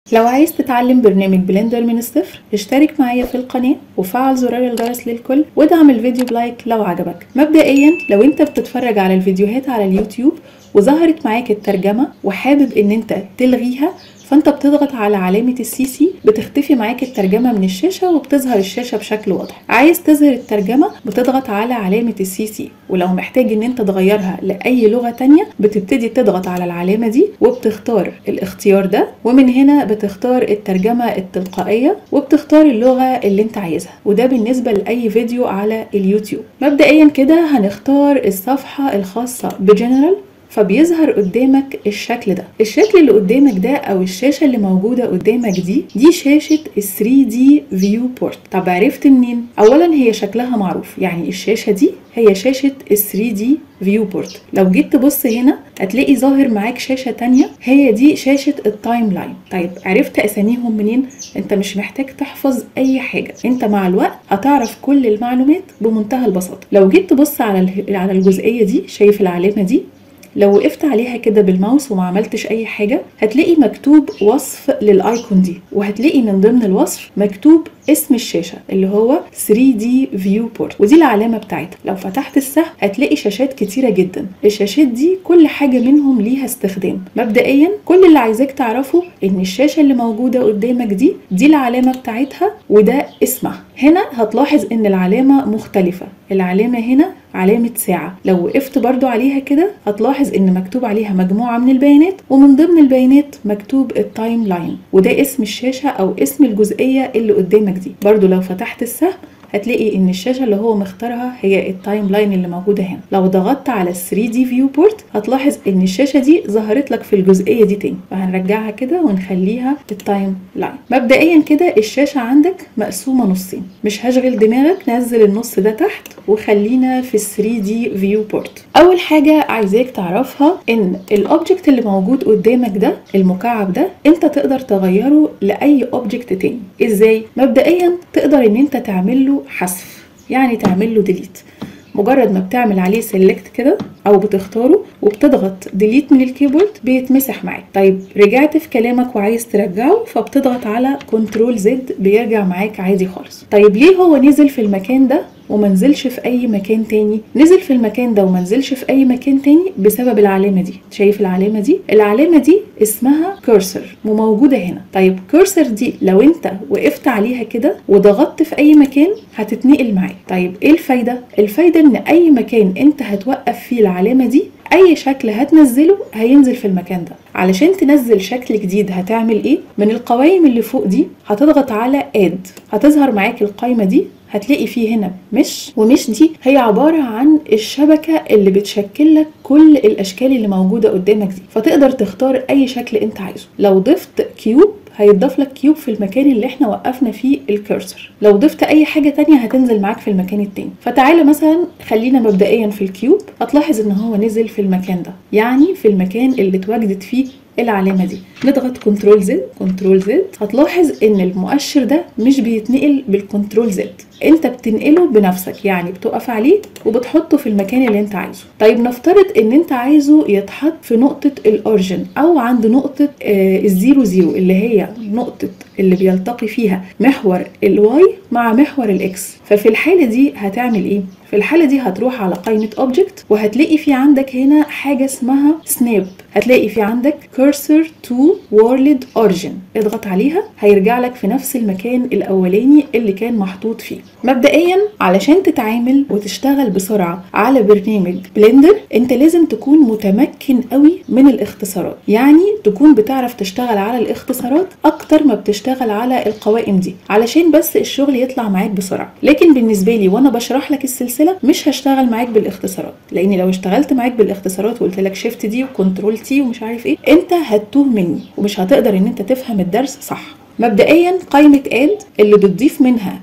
لو عايز تتعلم برنامج بلندر من الصفر اشترك معايا في القناة وفعل زرار الجرس للكل وادعم الفيديو بلايك لو عجبك مبدئيا لو انت بتتفرج على الفيديوهات على اليوتيوب وظهرت معاك الترجمة وحابب ان انت تلغيها فانت بتضغط على علامة السي سي بتختفي معاك الترجمة من الشاشة وبتظهر الشاشة بشكل واضح عايز تظهر الترجمة بتضغط على علامة السي سي ولو محتاج ان انت تغيرها لأي لغة تانية بتبتدي تضغط على العلامة دي وبتختار الاختيار ده ومن هنا بتختار الترجمة التلقائية وبتختار اللغة اللي انت عايزها وده بالنسبة لأي فيديو على اليوتيوب مبدئيا كده هنختار الصفحة الخاصة بجنرال فبيظهر قدامك الشكل ده الشكل اللي قدامك ده او الشاشه اللي موجوده قدامك دي دي شاشه ال 3 دي فيو بورت طب عرفت منين اولا هي شكلها معروف يعني الشاشه دي هي شاشه ال 3 دي فيو بورت لو جيت تبص هنا هتلاقي ظاهر معاك شاشه تانية هي دي شاشه التايم لاين طيب عرفت اساميهم منين انت مش محتاج تحفظ اي حاجه انت مع الوقت هتعرف كل المعلومات بمنتهى البساطه لو جيت تبص على على الجزئيه دي شايف العلامه دي لو وقفت عليها كده بالماوس وما عملتش اي حاجه هتلاقي مكتوب وصف للايكون دي وهتلاقي من ضمن الوصف مكتوب اسم الشاشه اللي هو 3 دي فيو بورت ودي العلامه بتاعتها لو فتحت السهم هتلاقي شاشات كتيره جدا الشاشات دي كل حاجه منهم ليها استخدام مبدئيا كل اللي عايزاك تعرفه ان الشاشه اللي موجوده قدامك دي دي العلامه بتاعتها وده اسمها هنا هتلاحظ ان العلامه مختلفه العلامه هنا علامة ساعة لو وقفت برضو عليها كده هتلاحظ ان مكتوب عليها مجموعة من البيانات ومن ضمن البيانات مكتوب التايم لاين وده اسم الشاشة او اسم الجزئية اللي قدامك دي برضو لو فتحت السهم هتلاقي ان الشاشه اللي هو مختارها هي التايم لاين اللي موجوده هنا لو ضغطت على ال 3 دي فيو بورت هتلاحظ ان الشاشه دي ظهرت لك في الجزئيه دي تاني فهنرجعها كده ونخليها التايم لاين مبدئيا كده الشاشه عندك مقسومه نصين مش هشغل دماغك نزل النص ده تحت وخلينا في ال 3 دي فيو بورت اول حاجه عايزاك تعرفها ان الاوبجكت اللي موجود قدامك ده المكعب ده انت تقدر تغيره لاي اوبجكت تاني ازاي مبدئيا تقدر ان انت تعمل له حذف يعني تعمل له ديليت مجرد ما بتعمل عليه سيلكت كده او بتختاره وبتضغط ديليت من الكيبورد بيتمسح معاك طيب رجعت في كلامك وعايز ترجعه فبتضغط على كنترول زد بيرجع معاك عادي خالص طيب ليه هو نزل في المكان ده وما نزلش في اي مكان تاني نزل في المكان ده وما نزلش في اي مكان تاني بسبب العلامه دي شايف العلامه دي العلامه دي اسمها كورسر وموجوده هنا طيب كورسر دي لو انت وقفت عليها كده وضغطت في اي مكان هتتنقل معاك طيب ايه الفايده الفايده ان اي مكان انت هتوقف فيه العلامه دي اي شكل هتنزله هينزل في المكان ده علشان تنزل شكل جديد هتعمل ايه من القوائم اللي فوق دي هتضغط على اد هتظهر معاك القايمه دي هتلاقي فيه هنا مش ومش دي هي عبارة عن الشبكة اللي بتشكل لك كل الأشكال اللي موجودة قدامك دي فتقدر تختار أي شكل أنت عايزه لو ضفت كيوب هيتضاف لك كيوب في المكان اللي احنا وقفنا فيه الكرسر لو ضفت اي حاجه تانية هتنزل معاك في المكان التاني فتعالى مثلا خلينا مبدئيا في الكيوب هتلاحظ ان هو نزل في المكان ده يعني في المكان اللي اتواجدت فيه العلامه دي نضغط كنترول زد كنترول زد هتلاحظ ان المؤشر ده مش بيتنقل بالكنترول زد انت بتنقله بنفسك يعني بتقف عليه وبتحطه في المكان اللي انت عايزه طيب نفترض ان انت عايزه يتحط في نقطة الاورجن او عند نقطة آه الزيرو زيرو اللي هي نقطة اللي بيلتقي فيها محور الواي مع محور الاكس ففي الحالة دي هتعمل ايه في الحالة دي هتروح على قائمة اوبجكت وهتلاقي في عندك هنا حاجة اسمها سناب هتلاقي في عندك cursor to world origin اضغط عليها هيرجع لك في نفس المكان الاولاني اللي كان محطوط فيه مبدئيا علشان تتعامل وتشتغل بسرعة على برنامج بلندر انت لازم تكون متمكن قوي من الاختصارات يعني تكون بتعرف تشتغل على الاختصارات اكتر ما بتشتغل على القوائم دي علشان بس الشغل يطلع معاك بسرعة لكن بالنسبة لي وانا بشرح لك السلسلة مش هشتغل معاك بالاختصارات لاني لو اشتغلت معاك بالاختصارات وقلت لك شيفت دي وكنترول تي ومش عارف ايه انت هتوه مني ومش هتقدر ان انت تفهم الدرس صح مبدئيا قائمة اد اللي بتضيف منها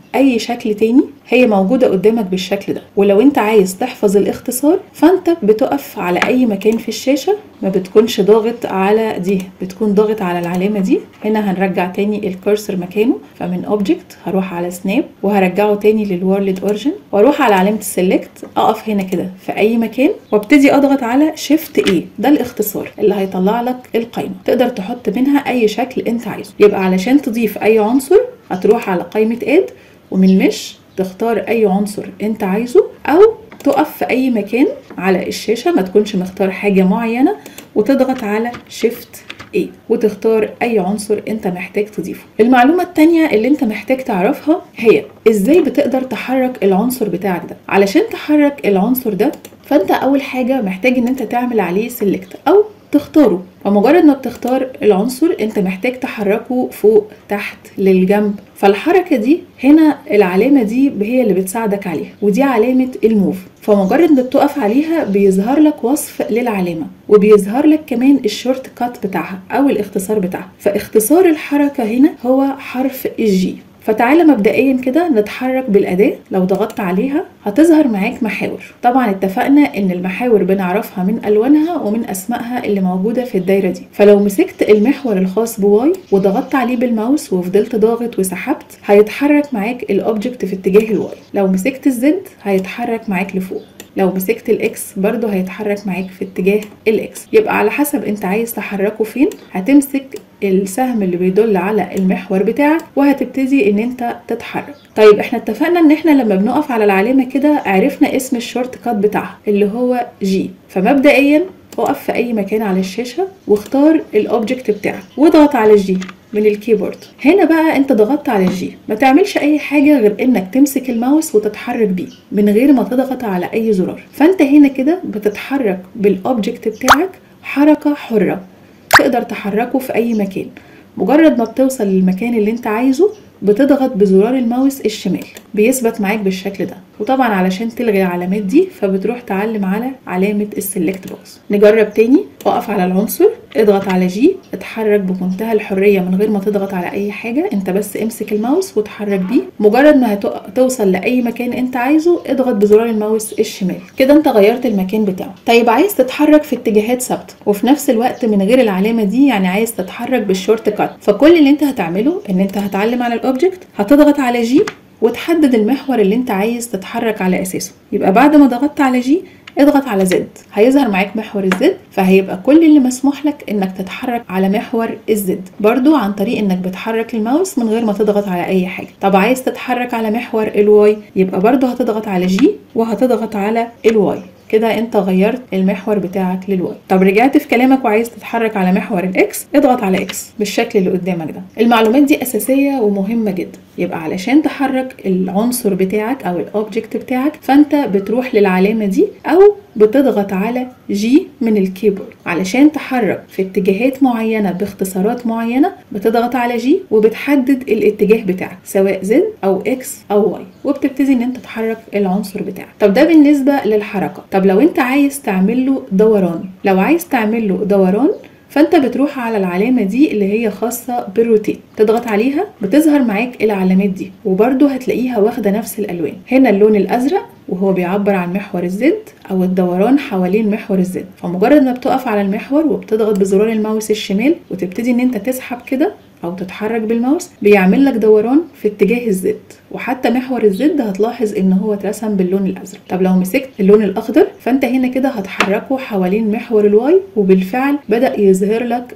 اي شكل تاني هي موجودة قدامك بالشكل ده ولو انت عايز تحفظ الاختصار فانت بتقف على اي مكان في الشاشة ما بتكونش ضاغط على دي بتكون ضاغط على العلامة دي هنا هنرجع تاني الكرسر مكانه فمن اوبجكت هروح على سناب وهرجعه تاني للورلد اورجن واروح على علامة السلكت اقف هنا كده في اي مكان وابتدي اضغط على شيفت اي ده الاختصار اللي هيطلع لك القائمة تقدر تحط منها اي شكل انت عايزه يبقى علشان تضيف اي عنصر هتروح على قائمة اد ومن مش تختار اي عنصر انت عايزه او تقف في اي مكان على الشاشة ما تكونش مختار حاجة معينة وتضغط على شيفت ايه وتختار اي عنصر انت محتاج تضيفه المعلومة التانية اللي انت محتاج تعرفها هي ازاي بتقدر تحرك العنصر بتاعك ده علشان تحرك العنصر ده فانت اول حاجة محتاج ان انت تعمل عليه سيلكت او تختاره فمجرد ما بتختار العنصر انت محتاج تحركه فوق تحت للجنب فالحركة دي هنا العلامة دي هي اللي بتساعدك عليها ودي علامة الموف فمجرد ما بتقف عليها بيظهر لك وصف للعلامة وبيظهر لك كمان الشورت كات بتاعها او الاختصار بتاعها فاختصار الحركة هنا هو حرف الجي فتعالى مبدئيا كده نتحرك بالأداة لو ضغطت عليها هتظهر معاك محاور طبعا اتفقنا ان المحاور بنعرفها من ألوانها ومن أسمائها اللي موجودة في الدايرة دي فلو مسكت المحور الخاص بواي وضغطت عليه بالماوس وفضلت ضاغط وسحبت هيتحرك معاك الأوبجكت في اتجاه الواي لو مسكت الزد هيتحرك معاك لفوق لو مسكت الاكس برضو هيتحرك معاك في اتجاه الاكس يبقى على حسب انت عايز تحركه فين هتمسك السهم اللي بيدل على المحور بتاعك وهتبتدي ان انت تتحرك طيب احنا اتفقنا ان احنا لما بنقف على العلامه كده عرفنا اسم الشورت كات بتاعها اللي هو جي فمبدئيا اقف في اي مكان على الشاشه واختار الاوبجكت بتاعك واضغط على الجي من الكيبورد هنا بقى انت ضغطت على الجي ما تعملش اي حاجه غير انك تمسك الماوس وتتحرك بيه من غير ما تضغط على اي زرار فانت هنا كده بتتحرك بالاوبجكت بتاعك حركه حره تقدر تحركه في اي مكان مجرد ما بتوصل للمكان اللي انت عايزه بتضغط بزرار الماوس الشمال بيثبت معاك بالشكل ده وطبعا علشان تلغي العلامات دي فبتروح تعلم على علامة السلكت بوكس نجرب تاني اقف على العنصر اضغط على جي اتحرك بمنتهى الحرية من غير ما تضغط على اي حاجة انت بس امسك الماوس وتحرك بيه مجرد ما هتوصل لاي مكان انت عايزه اضغط بزرار الماوس الشمال كده انت غيرت المكان بتاعه طيب عايز تتحرك في اتجاهات ثابتة وفي نفس الوقت من غير العلامة دي يعني عايز تتحرك بالشورت كات فكل اللي انت هتعمله ان انت هتعلم على الاوبجكت هتضغط على جي وتحدد المحور اللي انت عايز تتحرك على اساسه يبقى بعد ما ضغطت على جي اضغط على زد هيظهر معاك محور الزد فهيبقى كل اللي مسموح لك انك تتحرك على محور الزد برضو عن طريق انك بتحرك الماوس من غير ما تضغط على اي حاجه طب عايز تتحرك على محور الواي يبقى برضو هتضغط على جي وهتضغط على الواي كده انت غيرت المحور بتاعك للواي طب رجعت في كلامك وعايز تتحرك على محور الاكس اضغط على اكس بالشكل اللي قدامك ده المعلومات دي اساسيه ومهمه جدا يبقى علشان تحرك العنصر بتاعك او الاوبجكت بتاعك فانت بتروح للعلامه دي او بتضغط على جي من الكيبورد علشان تحرك في اتجاهات معينه باختصارات معينه بتضغط على جي وبتحدد الاتجاه بتاعك سواء زد او اكس او واي وبتبتدي ان انت تحرك العنصر بتاعك طب ده بالنسبه للحركه طب لو انت عايز تعمل له دوران لو عايز تعمل له دوران فانت بتروح على العلامه دي اللي هي خاصه بالروتيت تضغط عليها بتظهر معاك العلامات دي وبرده هتلاقيها واخده نفس الالوان هنا اللون الازرق وهو بيعبر عن محور الزد او الدوران حوالين محور الزد فمجرد ما بتقف على المحور وبتضغط بزرار الماوس الشمال وتبتدي ان انت تسحب كده او تتحرك بالماوس بيعمل لك دوران في اتجاه الزد وحتى محور الزد هتلاحظ ان هو اترسم باللون الازرق طب لو مسكت اللون الاخضر فانت هنا كده هتحركه حوالين محور الواي وبالفعل بدا يظهر لك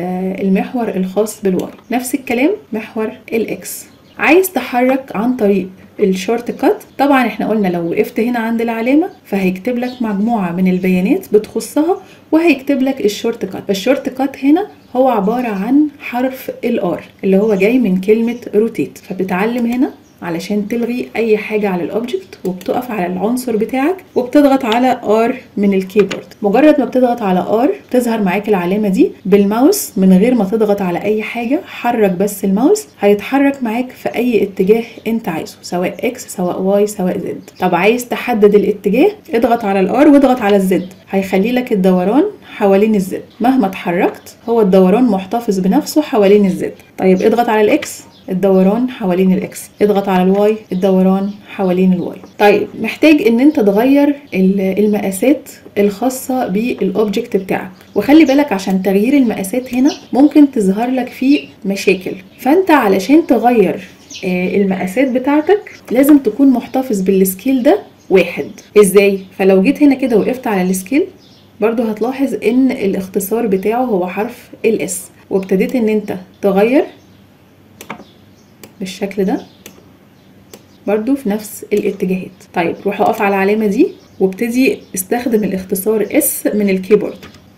المحور الخاص بالواي نفس الكلام محور الاكس عايز تحرك عن طريق الشورت كات طبعا احنا قلنا لو وقفت هنا عند العلامه فهيكتب لك مجموعه من البيانات بتخصها وهيكتب لك الشورت كات الشورت كات هنا هو عباره عن حرف الار اللي هو جاي من كلمه روتيت فبتتعلم هنا علشان تلغي اي حاجه على الاوبجكت وبتقف على العنصر بتاعك وبتضغط على ار من الكيبورد مجرد ما بتضغط على ار تظهر معاك العلامه دي بالماوس من غير ما تضغط على اي حاجه حرك بس الماوس هيتحرك معاك في اي اتجاه انت عايزه سواء اكس سواء واي سواء زد طب عايز تحدد الاتجاه اضغط على الار واضغط على الزد هيخلي لك الدوران حوالين الزد مهما اتحركت هو الدوران محتفظ بنفسه حوالين الزد طيب اضغط على الاكس الدوران حوالين الاكس اضغط على الواي الدوران حوالين الواي طيب محتاج ان انت تغير المقاسات الخاصة بالاوبجكت بتاعك وخلي بالك عشان تغيير المقاسات هنا ممكن تظهر لك فيه مشاكل فانت علشان تغير المقاسات بتاعتك لازم تكون محتفظ بالسكيل ده واحد ازاي فلو جيت هنا كده وقفت على السكيل برضو هتلاحظ ان الاختصار بتاعه هو حرف الاس وابتديت ان انت تغير بالشكل ده برضو في نفس الاتجاهات طيب روح اقف على العلامة دي وابتدي استخدم الاختصار اس من الكيبورد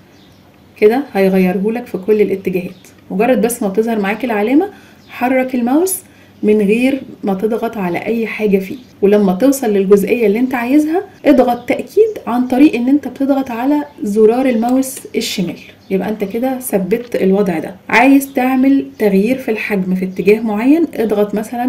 كده هيغيرهولك في كل الاتجاهات مجرد بس ما تظهر معاك العلامة حرك الماوس من غير ما تضغط على اي حاجة فيه ولما توصل للجزئية اللي انت عايزها اضغط تأكيد عن طريق ان انت بتضغط على زرار الماوس الشمال يبقى انت كده ثبت الوضع ده عايز تعمل تغيير في الحجم في اتجاه معين اضغط مثلا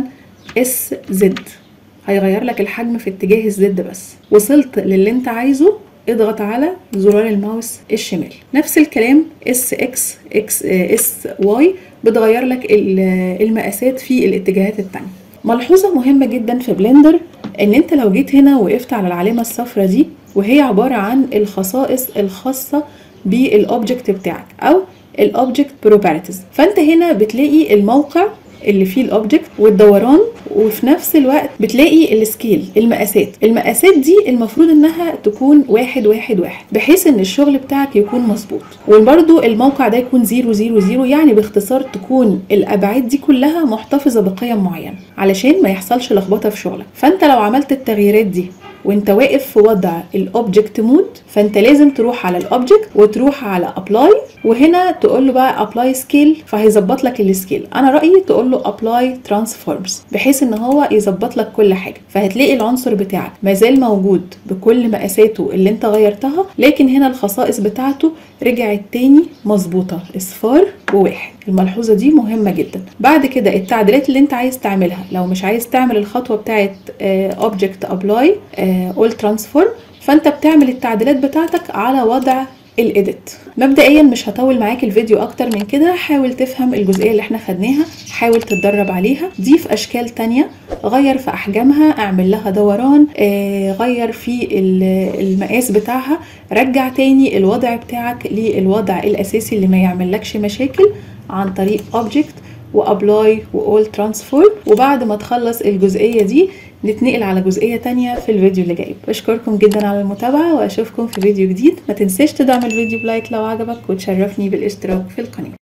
اس زد هيغير لك الحجم في اتجاه الزد بس وصلت للي انت عايزه اضغط على زرار الماوس الشمال نفس الكلام اس اكس اكس اس واي بتغير لك المقاسات في الاتجاهات التانية ملحوظة مهمة جدا في بلندر ان انت لو جيت هنا وقفت على العلامة الصفراء دي وهي عبارة عن الخصائص الخاصة بالاوبجكت بتاعك او الاوبجكت بروبرتيز فانت هنا بتلاقي الموقع اللي فيه الاوبجكت والدوران وفي نفس الوقت بتلاقي السكيل المقاسات المقاسات دي المفروض انها تكون واحد واحد واحد بحيث ان الشغل بتاعك يكون مظبوط وبرده الموقع ده يكون زيرو زيرو زيرو يعني باختصار تكون الابعاد دي كلها محتفظه بقيم معينه علشان ما يحصلش لخبطه في شغلك فانت لو عملت التغييرات دي وانت واقف في وضع الاوبجكت مود فانت لازم تروح على الاوبجكت وتروح على ابلاي وهنا تقول له بقى ابلاي سكيل فهيظبط لك السكيل انا رايي تقول له ابلاي ترانسفورمز بحيث ان هو يظبط لك كل حاجه فهتلاقي العنصر بتاعك مازال موجود بكل مقاساته اللي انت غيرتها لكن هنا الخصائص بتاعته رجعت تاني مظبوطه اصفار وواحد الملحوظه دي مهمه جدا بعد كده التعديلات اللي انت عايز تعملها لو مش عايز تعمل الخطوه بتاعه اوبجكت ابلاي اول ترانسفورم فانت بتعمل التعديلات بتاعتك على وضع الايديت مبدئيا مش هطول معاك الفيديو اكتر من كده حاول تفهم الجزئيه اللي احنا خدناها حاول تتدرب عليها ضيف اشكال تانية غير في احجامها اعمل لها دوران آه غير في المقاس بتاعها رجع تاني الوضع بتاعك للوضع الاساسي اللي ما يعملكش مشاكل عن طريق اوبجكت وابلاي واول ترانسفورم وبعد ما تخلص الجزئيه دي نتنقل على جزئية تانية في الفيديو اللي جاي بشكركم جدا على المتابعة واشوفكم في فيديو جديد ما تنساش تدعم الفيديو بلايك لو عجبك وتشرفني بالاشتراك في القناة